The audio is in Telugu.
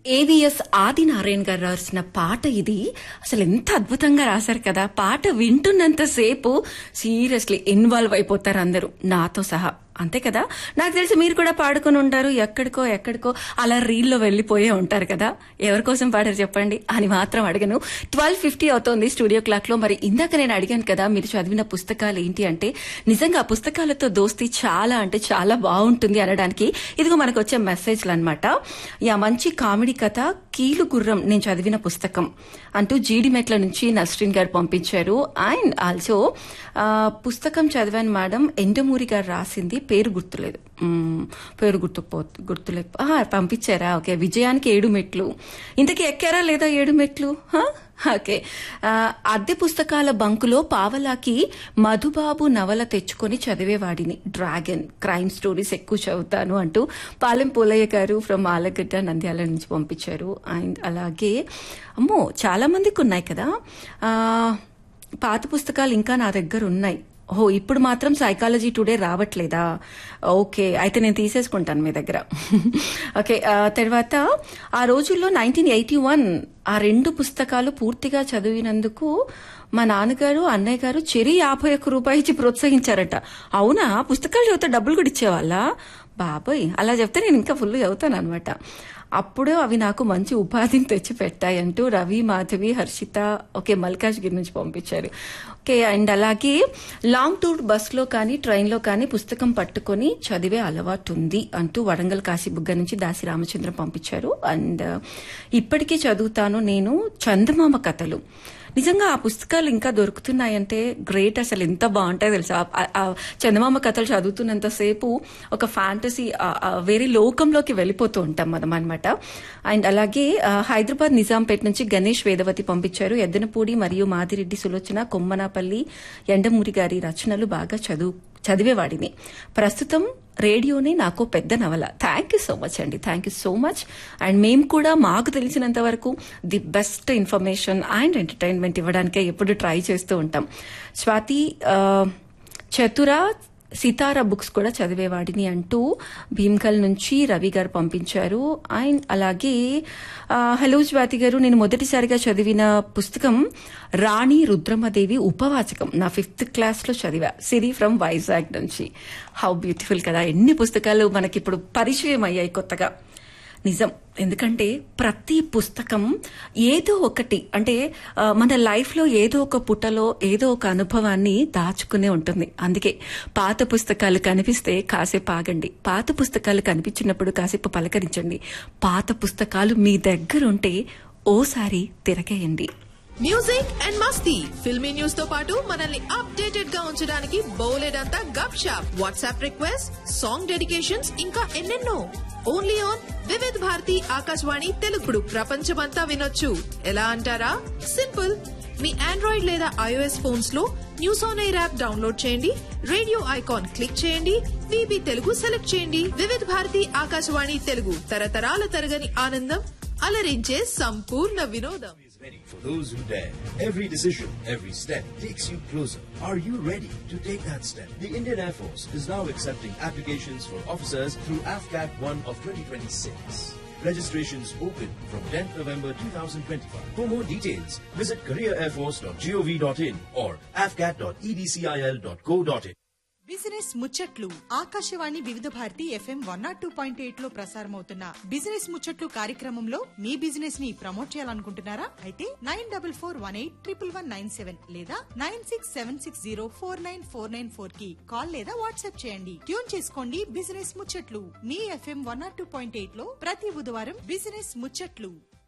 ఏవిఎస్ ఆదినారాయణ గారు రాసిన పాట ఇది అసలు ఎంత అద్భుతంగా రాశారు కదా పాట వింటున్నంత సేపు సీరియస్లీ ఇన్వాల్వ్ అయిపోతారు అందరూ నాతో సహా అంతే కదా నాకు తెలిసి మీరు కూడా పాడుకొని ఉంటారు ఎక్కడికో ఎక్కడికో అలా రీల్లో వెళ్ళిపోయే ఉంటారు కదా ఎవరి కోసం పాడారు చెప్పండి అని మాత్రం అడగను ట్వెల్వ్ ఫిఫ్టీ అవుతోంది స్టూడియో క్లాక్ లో మరి ఇందాక నేను అడిగాను కదా మీరు చదివిన పుస్తకాలు ఏంటి అంటే నిజంగా ఆ పుస్తకాలతో దోస్తి చాలా అంటే చాలా బాగుంటుంది అనడానికి ఇదిగో మనకు వచ్చే మెసేజ్లు అనమాట యా మంచి కామెడీ కథ కీలు గుర్రం నేను చదివిన పుస్తకం అంటూ జీడిమెట్ల నుంచి నస్రీన్ గారు పంపించారు అండ్ ఆల్సో పుస్తకం చదివాను మేడం ఎండమూరి గారు రాసింది పేరు గుర్తులేదు మ్మ్, పేరు గుర్తుపో గుర్తులేదు ఆహా, పంపించారా ఓకే విజయానికి ఏడు మెట్లు ఇంతకీ ఎక్కారా లేదా ఏడు మెట్లు హా? ఓకే ఆ, అద్దె పుస్తకాల బంకులో పావలాకి మధుబాబు నవల తెచ్చుకొని చదివేవాడిని డ్రాగన్ క్రైమ్ స్టోరీస్ ఎక్కువ చదువుతాను అంటూ పాలెం పోలయ్య గారు ఫ్రమ్ ఆలగడ్డ నంద్యాల నుంచి పంపించారు అండ్ అలాగే అమ్మో చాలా మందికి ఉన్నాయి కదా ఆ, పాత పుస్తకాలు ఇంకా నా దగ్గర ఉన్నాయి ఓ ఇప్పుడు మాత్రం సైకాలజీ టుడే రావట్లేదా ఓకే అయితే నేను తీసేసుకుంటాను మీ దగ్గర ఓకే ఆ, తర్వాత ఆ రోజుల్లో నైన్టీన్ ఎయిటీ వన్ ఆ రెండు పుస్తకాలు పూర్తిగా చదివినందుకు మా నాన్నగారు అన్నయ్య గారు చెరి యాభై ఒక్క రూపాయి ఇచ్చి ప్రోత్సహించారట అవునా పుస్తకాలు చదివితే డబ్బులు కూడా ఇచ్చేవాళ్ళ బాబోయ్ అలా చెప్తే నేను ఇంకా ఫుల్ చదువుతాను అనమాట అప్పుడు అవి నాకు మంచి ఉపాధిని తెచ్చి పెట్టాయి అంటూ రవి మాధవి హర్షిత ఓకే మల్కాజ్గిరి నుంచి పంపించారు ఓకే అండ్ అలాగే లాంగ్ టూర్ బస్లో కానీ ట్రైన్లో కానీ పుస్తకం పట్టుకొని చదివే అలవాటు ఉంది అంటూ వరంగల్ కాశీబుగ్గ నుంచి దాసి రామచంద్రం పంపించారు అండ్ ఇప్పటికీ చదువుతాను నేను చందమామ కథలు నిజంగా ఆ పుస్తకాలు ఇంకా దొరుకుతున్నాయంటే గ్రేట్ అసలు ఎంత బాగుంటాయో తెలుసా ఆ- ఆ చందమామ కథలు చదువుతున్నంతసేపు ఒక ఫ్యాంటసీ వేరే లోకంలోకి వెళ్ళిపోతూ ఉంటాం మనం అనమాట అండ్ అలాగే ఆ, హైదరాబాద్ నిజాంపేట నుంచి గణేష్ వేదవతి పంపించారు ఎద్దనపూడి మరియు మాదిరెడ్డి సులోచన కొమ్మనాపల్లి ఎండమూరి గారి రచనలు బాగా చదువు చదివేవాడిని ప్రస్తుతం రేడియోనే నాకు పెద్ద నవల థ్యాంక్ యూ సో మచ్ అండి thank you so much and మేము కూడా మాకు తెలిసినంత వరకు the best information and entertainment ఇవ్వడానికే ఎప్పుడు ట్రై చేస్తూ ఉంటాం స్వాతి ఆ, చతుర సితారా బుక్స్ కూడా చదివేవాడిని అంటూ భీమ్కల్ నుంచి రవి గారు పంపించారు అండ్ అలాగే ఆ, హలో స్వాతి గారు నేను మొదటిసారిగా చదివిన పుస్తకం రాణి రుద్రమదేవి ఉపవాచకం నా ఫిఫ్త్ క్లాస్ లో చదివా సిరి ఫ్రమ్ వైజాగ్ నుంచి హౌ బ్యూటిఫుల్ కదా ఎన్ని పుస్తకాలు మనకి ఇప్పుడు పరిచయం అయ్యాయి కొత్తగా నిజం ఎందుకంటే ప్రతి పుస్తకం ఏదో ఒకటి అంటే ఆ, మన లైఫ్ లో ఏదో ఒక పుటలో ఏదో ఒక అనుభవాన్ని దాచుకునే ఉంటుంది అందుకే పాత పుస్తకాలు కనిపిస్తే కాసేపు ఆగండి పాత పుస్తకాలు కనిపించినప్పుడు కాసేపు పలకరించండి పాత పుస్తకాలు మీ దగ్గర ఉంటే ఓసారి తిరగేయండి మ్యూజిక్ అండ్ మస్తీ ఫిల్మీ న్యూస్ తో పాటు మనల్ని అప్డేటెడ్ గా ఉంచడానికి బోలెడంతా gupshup WhatsApp request song dedications ఇంకా ఎన్నెన్నో ఓన్లీ ఆన్ వివిధ్ భారతి ఆకాశవాణి తెలుగుడు ప్రపంచమంతా వినొచ్చు ఎలా అంటారా సింపుల్ మీ ఆండ్రాయిడ్ లేదా ఐఓఎస్ ఫోన్స్ లో News on AIR app download చేయండి రేడియో ఐకాన్ క్లిక్ చేయండి విబి తెలుగు సెలెక్ట్ చేయండి వివిధ్ భారతి ఆకాశవాణి తెలుగు తరతరాల తరగని ఆనందం అలరించే సంపూర్ణ వినోదం is ready for those who dare. Every decision, every step takes you closer. Are you ready to take that step? The Indian Air Force is now accepting applications for officers through AFCAT 1 of 2026. Registrations open from 10th November 2025. For more details, visit careerairforce.gov.in or afcat.edcil.co.in. Business ముచ్చట్లు Akashvani Vividh Bharati FM one nought two point eight లో ప్రసారమవుతున్న బిజినెస్ ముచ్చట్లు కార్యక్రమంలో మీ బిజినెస్ ని ప్రమోట్ చేయాలనుకుంటున్నారా అయితే nine double four one eight triple one nine seven లేదా nine six seven six zero four nine four nine four కి కాల్ లేదా వాట్సాప్ చేయండి ట్యూన్ చేసుకోండి బిజినెస్ ముచ్చట్లు మీ FM one nought two point eight లో ప్రతి బుధవారం బిజినెస్ ముచ్చట్లు